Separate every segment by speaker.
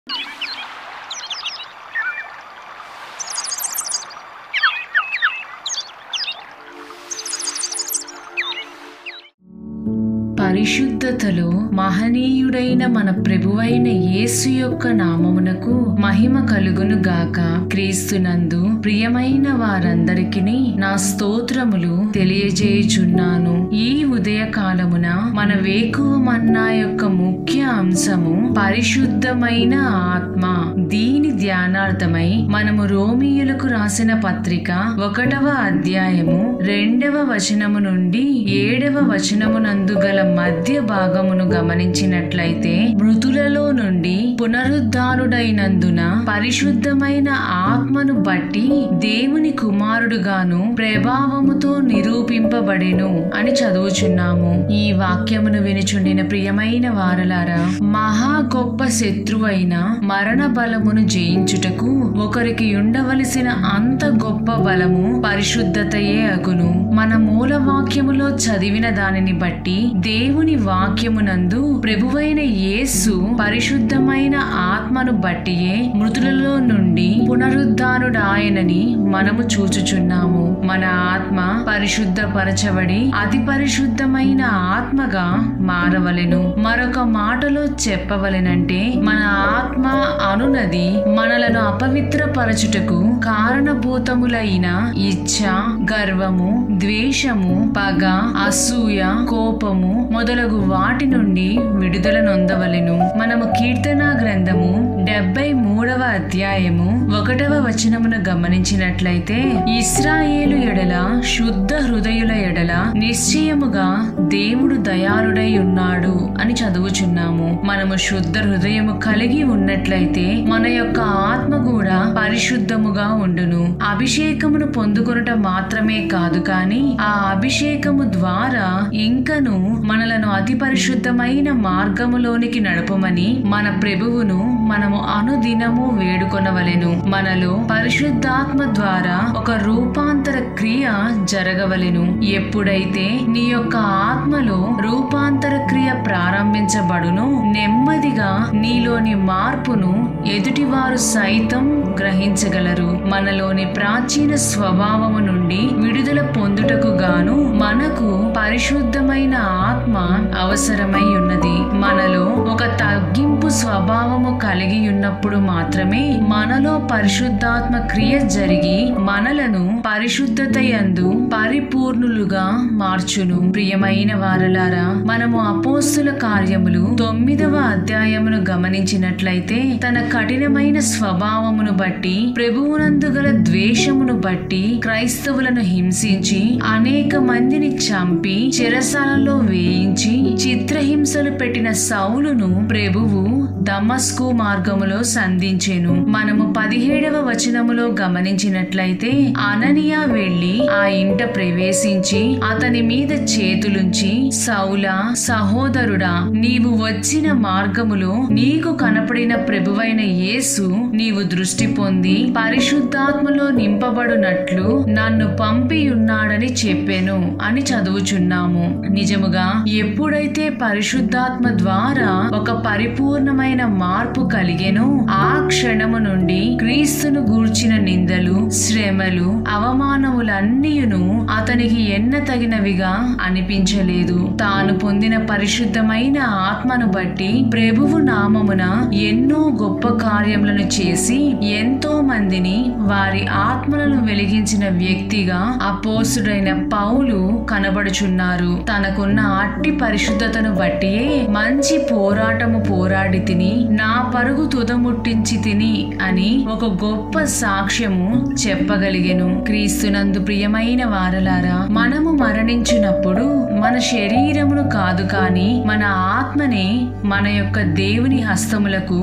Speaker 1: పరిశుద్ధతలో మహనీయుడైన మన ప్రభువైన యేసు యొక్క నామమునకు మహిమ కలుగును గాక క్రీస్తునందు ప్రియమైన వారందరికీ నా స్తోత్రములు తెలియజేయుచున్నాను ఈ ఉదయ కాలమున మన వేకువ మన్నా యొక్క ముఖ్య అంశము పరిశుద్ధమైన ఆత్మ దీని ధ్యానార్థమై మనము రోమియులకు రాసిన పత్రిక ఒకటవ అధ్యాయము రెండవ వచనము నుండి ఏడవ వచనమునందు గల మధ్య భాగమును గమనించినట్లయితే మృతులలో నుండి పునరుద్ధానుడైనందున పరిశుద్ధమైన ఆత్మను బట్టి దేవుని కుమారుడుగాను ప్రభావముతో నిరూపింపబడెను అని చదువుచున్నాము ఈ వాక్యమును వినుచుండిన ప్రియమైన వారలారా మహా గొప్ప శత్రువైన మరణ బలమును జయించుటకు ఒకరికి ఉండవలసిన అంత గొప్ప బలము పరిశుద్ధతయే అగును మన మూల వాక్యములో చదివిన దానిని బట్టి దేవుని వాక్యమునందు ప్రభువైన యేసు పరిశుద్ధమైన ఆత్మను బట్టియే మృతులలో నుండి పునరుద్ధానుడాయనని మనము చూచుచున్నాము మన ఆత్మ పరిశుద్ధపరచబడి అతి పరిశుద్ధమైన ఆత్మగా మారవలెను మరొక మాటలో చెప్పవలెనంటే మన ఆత్మ అనునది మనలను అపవిత్రపరచుటకు కారణభూతములైన ఇచ్ఛ గర్వము ద్వేషము పగ అసూయ కోపము మొదలగు వాటి నుండి విడుదల నొందవలెను మనము కీర్తన గ్రంథము డెబ్బై మూడవ అధ్యాయము ఒకటవ వచనమును గమనించినట్లయితే ఇస్రాయేలు ఎడల శుద్ధ హృదయుల ఎడల నిశ్చయముగా దేవుడు దయాళుడై ఉన్నాడు అని చదువుచున్నాము మనము శుద్ధ హృదయము కలిగి ఉన్నట్లయితే మన యొక్క ఆత్మ కూడా పరిశుద్ధముగా ఉండును అభిషేకమును పొందుకొనుట మాత్రమే కాదు కాని ఆ అభిషేకము ద్వారా ఇంకను మనలను అతి పరిశుద్ధమైన మార్గములోనికి నడుపమని మన ప్రభువును మనము అనుదినము వేడుకొనవలెను మనలో పరిశుద్ధాత్మ ద్వారా ఒక రూపాంతర క్రియ జరగవలెను ఎప్పుడైతే నీ యొక్క ఆత్మలో రూపాంతర క్రియ ప్రారంభించబడును నెమ్మదిగా నీలోని మార్పును ఎదుటివారు సైతం గ్రహించగలరు మనలోని ప్రాచీన స్వభావము నుండి విడుదల పొందుటకు గాను మనకు పరిశుద్ధమైన ఆత్మ అవసరమై ఉన్నది మనలో ఒక తగ్గింపు స్వభావము కలిగి ఉన్నప్పుడు మాత్రమే మనలో పరిశుద్ధాత్మ క్రియ జరిగి మనలను పరిశుద్ధత యందు పరిపూర్ణులుగా మార్చును ప్రియమైన వారలారా మనము అపోస్తుల కార్యములు తొమ్మిదవ అధ్యాయమును గమనించినట్లయితే తన కఠినమైన స్వభావమును బట్టి ప్రభువునందు గల ద్వేషమును బట్టి క్రైస్తవులను హింసించి అనేక మందిని చంపి చెరసాలలో వేయించి చిత్రహింసలు పెట్టిన సౌలును ప్రభువు దమస్కు మార్గములో సంధించెను మనము పదిహేడవ వచనములో గమనించినట్లయితే అననియా వెళ్లి ఆ ఇంట ప్రవేశించి అతని మీద చేతులుంచి సౌలా సహోదరుడా నీవు వచ్చిన మార్గములో నీకు కనపడిన ప్రభువైన యేసు నీవు దృష్టి పొంది పరిశుద్ధాత్మలో నింపబడునట్లు నన్ను పంపి ఉన్నాడని చెప్పెను అని చదువుచున్నాము నిజముగా ఎప్పుడైతే పరిశుద్ధాత్మ ద్వారా ఒక పరిపూర్ణమైన మార్పు కలిగెనో ఆ క్షణము నుండి క్రీస్తును గూర్చిన నిందలు శ్రమలు అవమానములన్నీయును అతనికి ఎన్న తగినవిగా అనిపించలేదు తాను పొందిన పరిశుద్ధమైన ఆత్మను బట్టి ప్రభువు నామమున ఎన్నో గొప్ప కార్యములను చేసి ఎంతో మందిని వారి ఆత్మలను వెలిగించిన వ్యక్తిగా అపోసుడైన పౌలు కనబడుచున్నారు తనకున్న అట్టి పరిశుద్ధతను బట్టియే మంచి పోరాటము పోరాడి తిని నా పరుగు తుదముట్టించి తిని అని ఒక గొప్ప సాక్ష్యము చెప్పగలిగెను క్రీస్తునందు ప్రియమైన వారలారా మనము మరణించినప్పుడు మన శరీరమును కాదు కాని మన ఆత్మనే మన యొక్క దేవుని హస్తములకు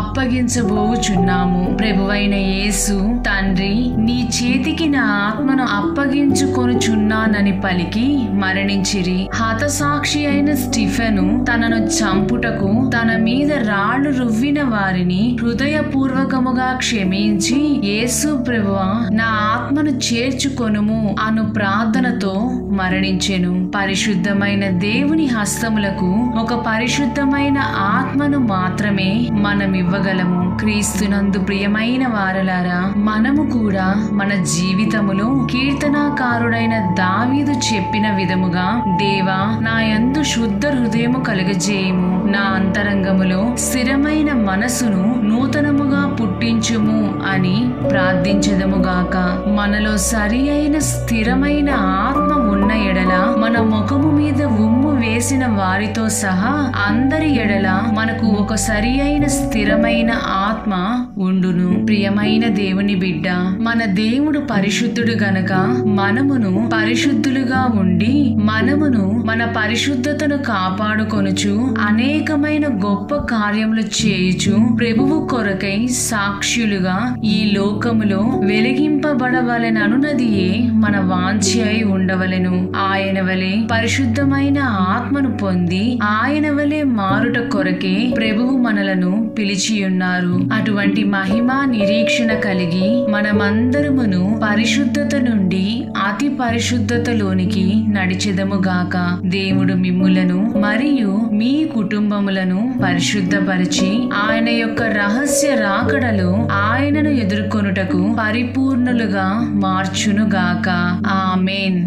Speaker 1: అప్పగించబోచున్నాము ప్రభువైన యేసు తండ్రి నీ చేతికి నా ఆత్మను అప్పగించుకొనుచున్నానని పలికి మరణించిరి హతసాక్షి అయిన స్టిఫెను తనను చంపుటకు తన మీద రాళ్లు రువ్విన వారిని హృదయపూర్వక హృదయపూర్వకముగా క్షమించి యేసు ప్రభువా నా ఆత్మను చేర్చుకొనుము అను ప్రార్థనతో మరణించెను పరిశుద్ధమైన దేవుని హస్తములకు ఒక పరిశుద్ధమైన ఆత్మను మాత్రమే మనం ఇవ్వగలము క్రీస్తునందు ప్రియమైన వారలారా మనము కూడా మన జీవితములో కీర్తనాకారుడైన దావీదు చెప్పిన విధముగా దేవా నా యందు శుద్ధ హృదయము కలుగజేయము నా అంతరంగములో స్థిరమైన మనసును నూతనముగా పుట్టించుము అని ప్రార్థించదముగాక మనలో సరి అయిన స్థిరమైన ఆత్మ ఉన్న ఎడల మన ముఖము మీద ఉమ్ము వేసిన వారితో సహా అందరి ఎడల మనకు ఒక సరి అయిన స్థిరమైన ఆత్మ ఉండును ప్రియమైన దేవుని బిడ్డ మన దేవుడు పరిశుద్ధుడు గనక మనమును పరిశుద్ధులుగా ఉండి మనమును మన పరిశుద్ధతను కాపాడుకొనుచు అనేకమైన గొప్ప కార్యములు చేయుచు ప్రభువు కొరకై సాక్షులుగా ఈ లోకములో వెలిగింపబడవలెననున్నదియే మన వాంఛ అయి ఉండవలెను ఆయన వలె పరిశుద్ధమైన ఆత్మను పొంది ఆయన వలె మారుట కొరకే ప్రభువు మనలను పిలిచి ఉన్నారు అటువంటి మహిమ నిరీక్షణ కలిగి మనమందరమును పరిశుద్ధత నుండి అతి పరిశుద్ధతలోనికి నడిచెదముగాక దేవుడు మిమ్ములను మరియు మీ కుటుంబములను పరిశుద్ధపరిచి ఆయన యొక్క రహస్య రాకడలో ఆయనను ఎదుర్కొనుటకు పరిపూర్ణులుగా మార్చునుగాక ఆమెన్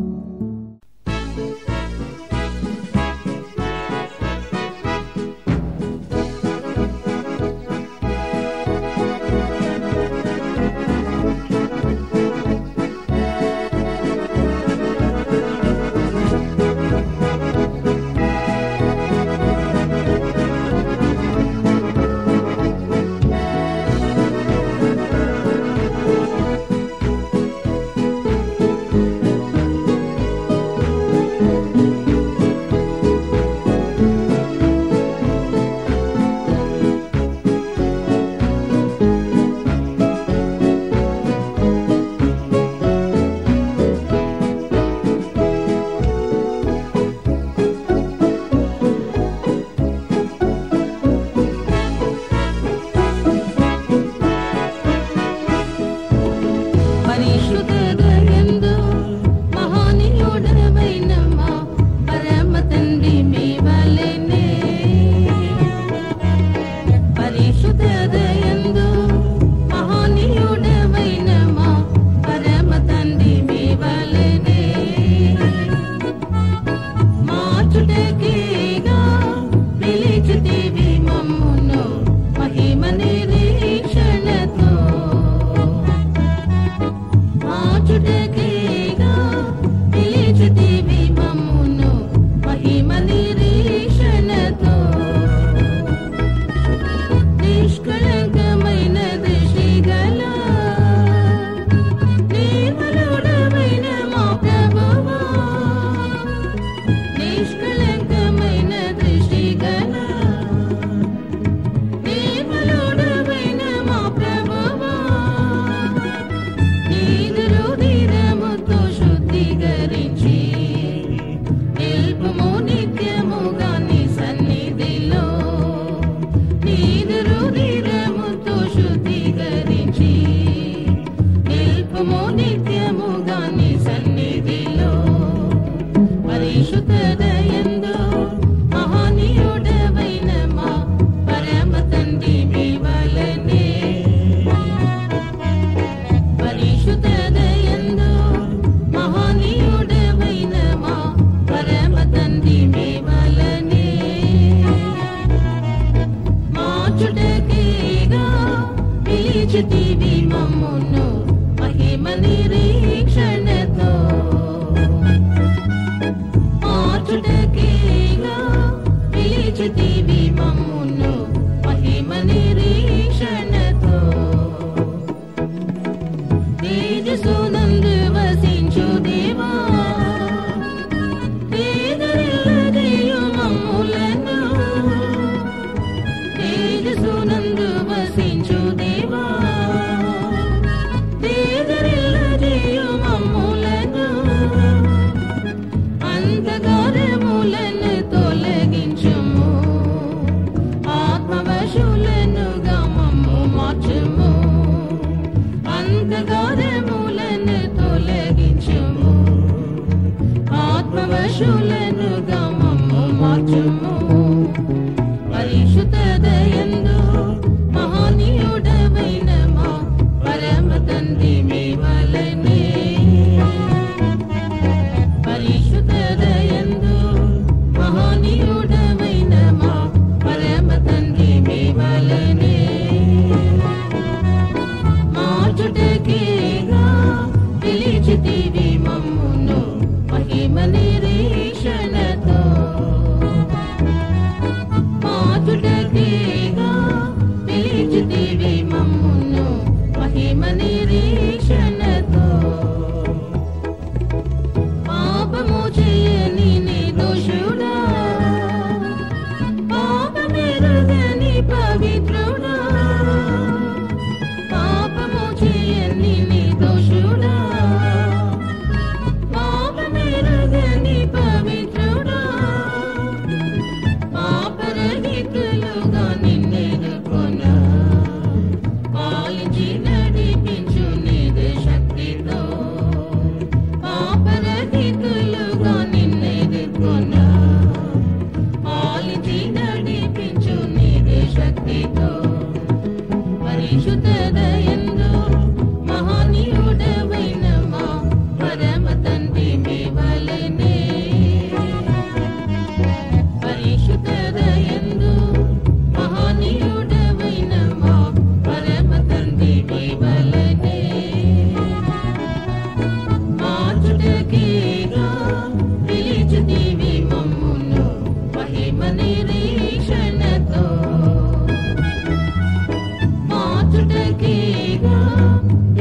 Speaker 2: పరిశుద్ధదయందు మహానీయుడవైన మా పరమ తండ్రి మీ వలెనే. పరిశుద్ధదయందు మహానీయుడవైన మా పరమ తండ్రి మీ వలెనే. మార్చుటకేగా పిలిచితివి మమ్మును మహిమ నిరీక్షణతో మార్చుటకేగా పిలిచితివి మమ్మును మహిమ నిరీక్షణతో నిష్కళంకమైన దృష్టి గల నిర్మలుడవైన మా ప్రభువా నిష్కళంకమైన దృష్టి గల నిర్మలుడవైన మా ప్రభువా నీదురు ధీరముతో శుద్ధీకరించి నిల్పుము నిత్యముగా నీ సన్నిధిలో నీదురు ధీరముతో శుద్ధీకరించి నిల్పుము నిత్యముగా నీ సన్నిధిలో పరిశుద్ధదయందు మహానీయుడవైన మా పరమ తండ్రి మీ వలనే పరిశుద్ధదయందు మహానీయుడవైన మా పరమ తండ్రి మీ వలనే మార్చుటకేగా పిలిచితివి మమ్మును మహిమ నిరీక్షణతో మార్చుటకేగా పిలిచితివి మమ్మును మహిమ నిరీక్షణతో తేజసునందు వసించు దేవా పేదరిల్లదయు మమ్ములను తేజసునందు వసించు దేవా పిలిచితివి మమ్మును మహిమ నిరీక్షణతో పాపము చేయని నిర్దోషుడా పాపమెరుగని పవిత్రుడా పాపము చేయని నిర్దోషుడా పాపమెరుగని పవిత్రుడా పాపరహితులుగా నిన్నెదుర్కొనా పాలించి నడిపించు నీదు శక్తితో పాపరహితులుగా నిన్నెదుర్కొనా పాలించి నడిపించు నీదు శక్తితో పరిశుద్ధ దయందు మహనీయుడవైన మా పరమ తండ్రి మీ వలనే పరిశుద్ధ దయందు మహనీయుడవైన మా పరమ తండ్రి మీ వలనే మార్చుటకేగా పిలిచితివి మమ్మును మహిమ నిరీక్షణతో మార్చుటకేగా